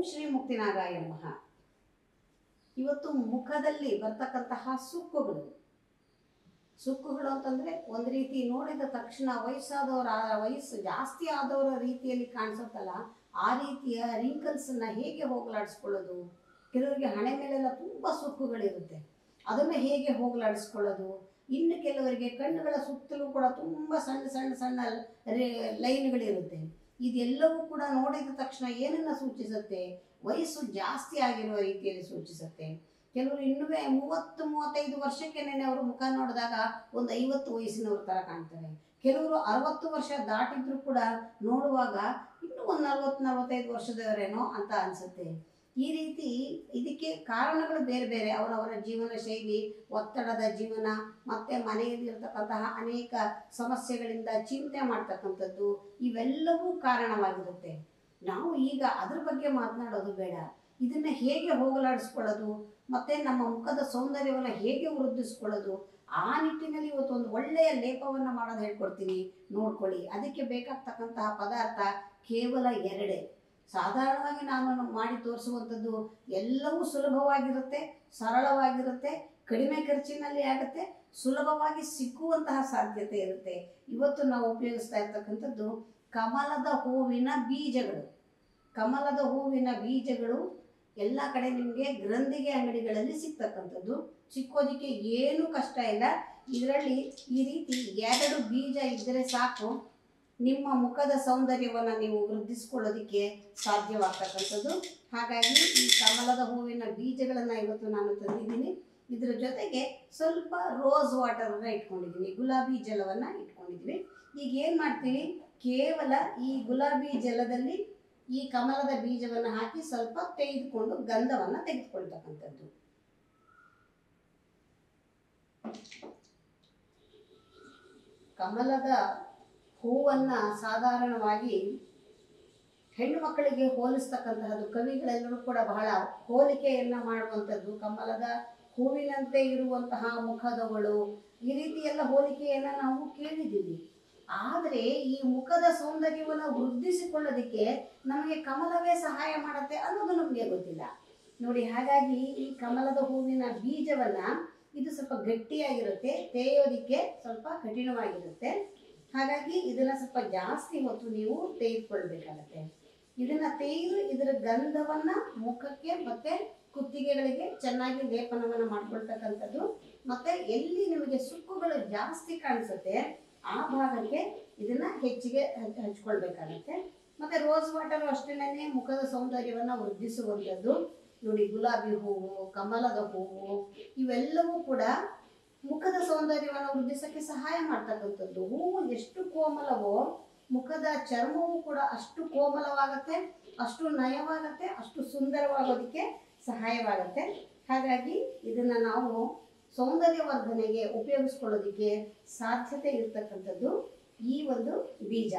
ಶ್ರೀ ಮುಕ್ತಿನಾಗಾಯ ನಮಃ ಇವತ್ತು ಮುಖದಲ್ಲಿ ಬರ್ತಕ್ಕಂತಹ ಸುಕ್ಕುಗಳು ಸುಕ್ಕುಗಳು ಅಂತಂದ್ರೆ ಒಂದು ರೀತಿ ನೋಡಿದ ತಕ್ಷಣ ವಯಸ್ಸಾದವರ ಆ ವಯಸ್ಸು ಜಾಸ್ತಿ ಆದವರ ರೀತಿಯಲ್ಲಿ ಕಾಣಿಸುತ್ತಲ್ಲ ಆ ರೀತಿಯ ರಿಂಕಲ್ಸನ್ನ ಹೇಗೆ ಹೋಗಲಾಡಿಸ್ಕೊಳ್ಳೋದು ಕೆಲವರಿಗೆ ಹಣೆ ಮೇಲೆಲ್ಲ ತುಂಬ ಸುಕ್ಕುಗಳಿರುತ್ತೆ ಅದನ್ನು ಹೇಗೆ ಹೋಗಲಾಡಿಸ್ಕೊಳ್ಳೋದು ಇನ್ನು ಕೆಲವರಿಗೆ ಕಣ್ಣುಗಳ ಸುತ್ತಲೂ ಕೂಡ ತುಂಬ ಸಣ್ಣ ಸಣ್ಣ ಸಣ್ಣ ರೇ- ಲೈನ್ಗಳಿರುತ್ತೆ ಇದೆಲ್ಲವೂ ಕೂಡ ನೋಡಿದ ತಕ್ಷಣ ಏನನ್ನ ಸೂಚಿಸುತ್ತೆ ವಯಸ್ಸು ಜಾಸ್ತಿ ಆಗಿರುವ ರೀತಿಯಲ್ಲಿ ಸೂಚಿಸುತ್ತೆ ಕೆಲವರು ಇನ್ನೂ ಮೂವತ್ತು ಮೂವತ್ತೈದು ವರ್ಷಕ್ಕೆನೆ ಅವರು ಮುಖ ನೋಡಿದಾಗ ಒಂದು ಐವತ್ತು ವಯಸ್ಸಿನವ್ರ ಥರ ಕಾಣ್ತಾರೆ ಕೆಲವರು ಅರವತ್ತು ವರ್ಷ ದಾಟಿದ್ರು ಕೂಡ ನೋಡುವಾಗ ಇನ್ನೂ ಒಂದು ನಲ್ವತ್ತು ನಲ್ವತ್ತೈದು ವರ್ಷದವರೇನೋ ಅಂತ ಅನಿಸುತ್ತೆ ಈ ರೀತಿ ಇದಕ್ಕೆ ಕಾರಣಗಳು ಬೇರೆ ಬೇರೆ ಅವರವರ ಜೀವನ ಶೈಲಿ ಒತ್ತಡದ ಜೀವನ ಮತ್ತೆ ಮನೆಯಲ್ಲಿರ್ತಕ್ಕಂತಹ ಅನೇಕ ಸಮಸ್ಯೆಗಳಿಂದ ಚಿಂತೆ ಮಾಡ್ತಕ್ಕಂಥದ್ದು ಇವೆಲ್ಲವೂ ಕಾರಣವಾಗಿರುತ್ತೆ ನಾವು ಈಗ ಅದ್ರ ಬಗ್ಗೆ ಮಾತನಾಡೋದು ಬೇಡ ಇದನ್ನ ಹೇಗೆ ಹೋಗಲಾಡಿಸ್ಕೊಳ್ಳೋದು ಮತ್ತೆ ನಮ್ಮ ಮುಖದ ಸೌಂದರ್ಯವನ್ನು ಹೇಗೆ ವೃದ್ಧಿಸ್ಕೊಳ್ಳೋದು ಆ ನಿಟ್ಟಿನಲ್ಲಿ ಇವತ್ತು ಒಂದು ಒಳ್ಳೆಯ ಲೇಪವನ್ನ ಮಾಡೋದು ಹೇಳ್ಕೊಡ್ತೀನಿ ನೋಡ್ಕೊಳ್ಳಿ ಅದಕ್ಕೆ ಬೇಕಾಗ್ತಕ್ಕಂತಹ ಪದಾರ್ಥ ಕೇವಲ ಎರಡೇ ಸಾಧಾರಣವಾಗಿ ನಾನು ಮಾಡಿ ತೋರಿಸುವಂಥದ್ದು ಎಲ್ಲವೂ ಸುಲಭವಾಗಿರುತ್ತೆ ಸರಳವಾಗಿರುತ್ತೆ ಕಡಿಮೆ ಖರ್ಚಿನಲ್ಲಿ ಆಗುತ್ತೆ ಸುಲಭವಾಗಿ ಸಿಕ್ಕುವಂತಹ ಸಾಧ್ಯತೆ ಇರುತ್ತೆ ಇವತ್ತು ನಾವು ಉಪಯೋಗಿಸ್ತಾ ಇರ್ತಕ್ಕಂಥದ್ದು ಕಮಲದ ಹೂವಿನ ಬೀಜಗಳು ಕಮಲದ ಹೂವಿನ ಬೀಜಗಳು ಎಲ್ಲ ಕಡೆ ನಿಮಗೆ ಗ್ರಂಥಿಗೆ ಅಂಗಡಿಗಳಲ್ಲಿ ಸಿಗ್ತಕ್ಕಂಥದ್ದು ಸಿಕ್ಕೋದಕ್ಕೆ ಏನು ಕಷ್ಟ ಇಲ್ಲ ಇದರಲ್ಲಿ ಈ ರೀತಿ ಎರಡು ಬೀಜ ಇದ್ದರೆ ಸಾಕು ನಿಮ್ಮ ಮುಖದ ಸೌಂದರ್ಯವನ್ನು ನೀವು ವೃದ್ಧಿಸ್ಕೊಳ್ಳೋದಕ್ಕೆ ಸಾಧ್ಯವಾಗ್ತಕ್ಕಂಥದ್ದು ಹಾಗಾಗಿ ಈ ಕಮಲದ ಹೂವಿನ ಬೀಜಗಳನ್ನು ಇವತ್ತು ನಾನು ತಂದಿದ್ದೀನಿ ಇದರ ಜೊತೆಗೆ ಸ್ವಲ್ಪ ರೋಸ್ ವಾಟರನ್ನು ಇಟ್ಕೊಂಡಿದ್ದೀನಿ ಗುಲಾಬಿ ಜಲವನ್ನು ಇಟ್ಕೊಂಡಿದ್ವಿ ಈಗ ಏನು ಮಾಡ್ತೀವಿ ಕೇವಲ ಈ ಗುಲಾಬಿ ಜಲದಲ್ಲಿ ಈ ಕಮಲದ ಬೀಜವನ್ನು ಹಾಕಿ ಸ್ವಲ್ಪ ತೆಗೆದುಕೊಂಡು ಗಂಧವನ್ನು ತೆಗೆದುಕೊಳ್ತಕ್ಕಂಥದ್ದು ಕಮಲದ ಹೂವನ್ನ ಸಾಧಾರಣವಾಗಿ ಹೆಣ್ಣು ಮಕ್ಕಳಿಗೆ ಹೋಲಿಸ್ತಕ್ಕಂತಹದ್ದು ಕವಿಗಳೆಲ್ಲರೂ ಕೂಡ ಬಹಳ ಹೋಲಿಕೆಯನ್ನ ಮಾಡುವಂಥದ್ದು ಕಮಲದ ಹೂವಿನಂತೆ ಇರುವಂತಹ ಮುಖದವಳು ಈ ರೀತಿ ಎಲ್ಲ ಹೋಲಿಕೆಯನ್ನ ನಾವು ಕೇಳಿದ್ದೀವಿ ಆದರೆ ಈ ಮುಖದ ಸೌಂದರ್ಯವನ್ನು ವೃದ್ಧಿಸಿಕೊಳ್ಳೋದಕ್ಕೆ ನಮಗೆ ಕಮಲವೇ ಸಹಾಯ ಮಾಡುತ್ತೆ ಅನ್ನೋದು ನಮಗೆ ಗೊತ್ತಿಲ್ಲ ನೋಡಿ ಹಾಗಾಗಿ ಈ ಕಮಲದ ಹೂವಿನ ಬೀಜವನ್ನ ಇದು ಸ್ವಲ್ಪ ಗಟ್ಟಿಯಾಗಿರುತ್ತೆ ತೇಯೋದಿಕ್ಕೆ ಸ್ವಲ್ಪ ಕಠಿಣವಾಗಿರುತ್ತೆ ಹಾಗಾಗಿ ಇದನ್ನ ಸ್ವಲ್ಪ ಜಾಸ್ತಿ ಹೊತ್ತು ನೀವು ತೆಗೆದುಕೊಳ್ಬೇಕಾಗತ್ತೆ ಇದನ್ನ ತೆಗೆದು ಇದರ ಗಂಧವನ್ನ ಮುಖಕ್ಕೆ ಮತ್ತೆ ಕುತ್ತಿಗೆಗಳಿಗೆ ಚೆನ್ನಾಗಿ ಲೇಪನವನ್ನ ಮಾಡ್ಕೊಳ್ತಕ್ಕಂಥದ್ದು ಮತ್ತೆ ಎಲ್ಲಿ ನಿಮಗೆ ಸುಕ್ಕುಗಳು ಜಾಸ್ತಿ ಕಾಣಿಸುತ್ತೆ ಆ ಭಾಗಕ್ಕೆ ಇದನ್ನ ಹೆಚ್ಚಿಗೆ ಹಚ್- ಹಚ್ಕೊಳ್ಬೇಕಾಗತ್ತೆ ಮತ್ತೆ ರೋಸ್ ವಾಟರ್ ಅಷ್ಟೇನೆ ಮುಖದ ಸೌಂದರ್ಯವನ್ನ ವೃದ್ಧಿಸುವಂಥದ್ದು ನೋಡಿ ಗುಲಾಬಿ ಹೂವು ಕಮಲದ ಹೂವು ಇವೆಲ್ಲವೂ ಕೂಡ ಮುಖದ ಸೌಂದರ್ಯವನ್ನು ವೃದ್ಧಿಸಕ್ಕೆ ಸಹಾಯ ಮಾಡ್ತಕ್ಕಂಥದ್ದು ಹೂವು ಎಷ್ಟು ಕೋಮಲವೋ ಮುಖದ ಚರ್ಮವು ಕೂಡ ಅಷ್ಟು ಕೋಮಲವಾಗತ್ತೆ ಅಷ್ಟು ನಯವಾಗತ್ತೆ ಅಷ್ಟು ಸುಂದರವಾಗೋದಕ್ಕೆ ಸಹಾಯವಾಗತ್ತೆ ಹಾಗಾಗಿ ಇದನ್ನ ನಾವು ಸೌಂದರ್ಯವರ್ಧನೆಗೆ ಉಪಯೋಗಿಸ್ಕೊಳ್ಳೋದಕ್ಕೆ ಸಾಧ್ಯತೆ ಇರತಕ್ಕಂಥದ್ದು ಈ ಒಂದು ಬೀಜ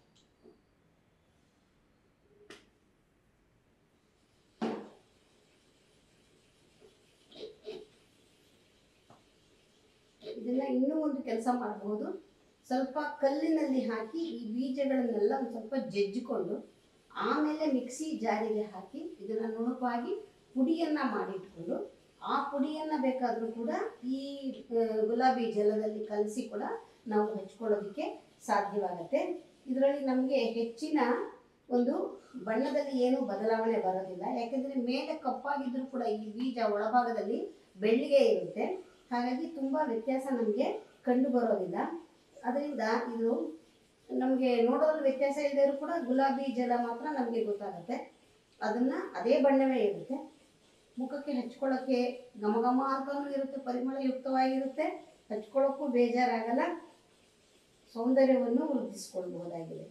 ಇದನ್ನ ಇನ್ನೂ ಒಂದು ಕೆಲಸ ಮಾಡಬಹುದು ಸ್ವಲ್ಪ ಕಲ್ಲಿನಲ್ಲಿ ಹಾಕಿ ಈ ಬೀಜಗಳನ್ನೆಲ್ಲ ಒಂದು ಸ್ವಲ್ಪ ಜಜ್ಜಿಕೊಂಡು ಆಮೇಲೆ ಮಿಕ್ಸಿ ಜಾರಿಗೆ ಹಾಕಿ ಇದನ್ನ ನುಣುಪಾಗಿ ಪುಡಿಯನ್ನ ಮಾಡಿಟ್ಕೊಂಡು ಆ ಪುಡಿಯನ್ನ ಬೇಕಾದರೂ ಕೂಡ ಈ ಆ, ಗುಲಾಬಿ ಜಲದಲ್ಲಿ ಕಲಸಿ ಕೂಡ ನಾವು ಹಚ್ಕೊಳ್ಳೋದಕ್ಕೆ ಸಾಧ್ಯವಾಗತ್ತೆ ಇದರಲ್ಲಿ ನಮಗೆ ಹೆಚ್ಚಿನ ಒಂದು ಬಣ್ಣದಲ್ಲಿ ಏನು ಬದಲಾವಣೆ ಬರೋದಿಲ್ಲ ಯಾಕೆಂದ್ರೆ ಮೇಲೆ ಕಪ್ಪಾಗಿದ್ರೂ ಕೂಡ ಈ ಬೀಜ ಒಳಭಾಗದಲ್ಲಿ ಬೆಳ್ಳಿಗೆ ಇರುತ್ತೆ ಹಾಗಾಗಿ ತುಂಬ ವ್ಯತ್ಯಾಸ ನಮಗೆ ಕಂಡು ಬರೋದಿಲ್ಲ ಅದರಿಂದ ಇದು ನಮಗೆ ನೋಡೋದ್ರಲ್ಲಿ ವ್ಯತ್ಯಾಸ ಇದ್ದರೂ ಕೂಡ ಗುಲಾಬಿ ಜಲ ಮಾತ್ರ ನಮಗೆ ಗೊತ್ತಾಗುತ್ತೆ ಅದನ್ನ ಅದೇ ಬಣ್ಣವೇ ಇರುತ್ತೆ ಮುಖಕ್ಕೆ ಹಚ್ಕೊಳ್ಳೋಕ್ಕೆ ಘಮ ಘಮ ಅಂತಲೂ ಇರುತ್ತೆ ಪರಿಮಳಯುಕ್ತವಾಗಿರುತ್ತೆ ಹಚ್ಕೊಳ್ಳೋಕ್ಕೂ ಬೇಜಾರಾಗಲ್ಲ ಸೌಂದರ್ಯವನ್ನು ವೃದ್ಧಿಸ್ಕೊಳ್ಬಹುದಾಗಿದೆ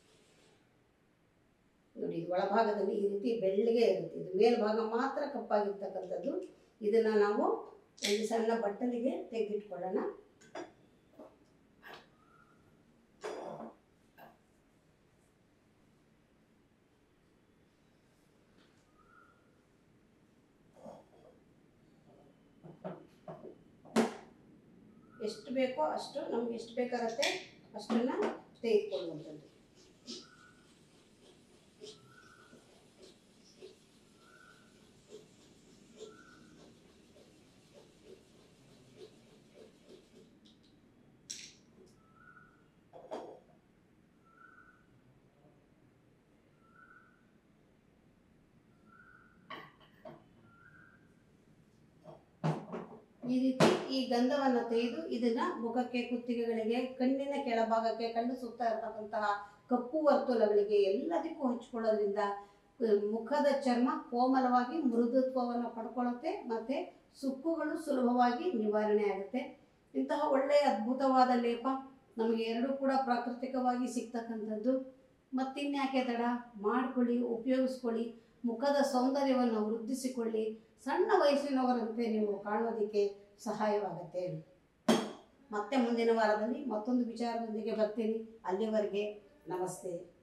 ನೋಡಿ ಇದು ಒಳಭಾಗದಲ್ಲಿ ಈ ರೀತಿ ಬೆಳ್ಳಗೆ ಇರುತ್ತೆ ಇದು ಮೇಲ್ಭಾಗ ಮಾತ್ರ ಕಪ್ಪಾಗಿರ್ತಕ್ಕಂಥದ್ದು ಇದನ್ನ ನಾವು ಒಂದು ಸಣ್ಣ ಬಟ್ಟಲಿಗೆ ತೆಗೆದಿಟ್ಕೊಳ್ಳೋಣ ಎಷ್ಟು ಬೇಕೋ ಅಷ್ಟು ನಮ್ಗೆ ಎಷ್ಟು ಬೇಕಾಗತ್ತೆ ಅಷ್ಟನ್ನ ತೆಗೆದುಕೊಳ್ಳುವಂಥದ್ದು ಈ ರೀತಿ ಈ ಗಂಧವನ್ನು ತೆಗೆದು ಇದನ್ನ ಮುಖಕ್ಕೆ ಕುತ್ತಿಗೆಗಳಿಗೆ ಕಣ್ಣಿನ ಕೆಳಭಾಗಕ್ಕೆ ಕಣ್ಣು ಸುತ್ತ ಇರತಕ್ಕಂತಹ ಕಪ್ಪು ವರ್ತುಲಗಳಿಗೆ ಎಲ್ಲದಕ್ಕೂ ಹಚ್ಕೊಳ್ಳೋದ್ರಿಂದ ಅಹ್, ಮುಖದ ಚರ್ಮ ಕೋಮಲವಾಗಿ ಮೃದುತ್ವವನ್ನು ಪಡ್ಕೊಳ್ಳುತ್ತೆ ಮತ್ತೆ ಸುಕ್ಕುಗಳು ಸುಲಭವಾಗಿ ನಿವಾರಣೆ ಆಗುತ್ತೆ ಇಂತಹ ಒಳ್ಳೆಯ ಅದ್ಭುತವಾದ ಲೇಪ ನಮಗೆ ಎರಡೂ ಕೂಡ ಪ್ರಾಕೃತಿಕವಾಗಿ ಸಿಗ್ತಕ್ಕಂಥದ್ದು ಮತ್ತಿನ್ಯಾಕೆ ತಡ ಮಾಡ್ಕೊಳ್ಳಿ ಉಪಯೋಗಿಸ್ಕೊಳ್ಳಿ ಮುಖದ ಸೌಂದರ್ಯವನ್ನು ವೃದ್ಧಿಸಿಕೊಳ್ಳಿ ಸಣ್ಣ ವಯಸ್ಸಿನವರಂತೆ ನೀವು ಕಾಣೋದಕ್ಕೆ ಸಹಾಯವಾಗುತ್ತೆ ಮತ್ತೆ ಮುಂದಿನ ವಾರದಲ್ಲಿ ಮತ್ತೊಂದು ವಿಚಾರದೊಂದಿಗೆ ಬರ್ತೀನಿ ಅಲ್ಲಿವರೆಗೆ ನಮಸ್ತೆ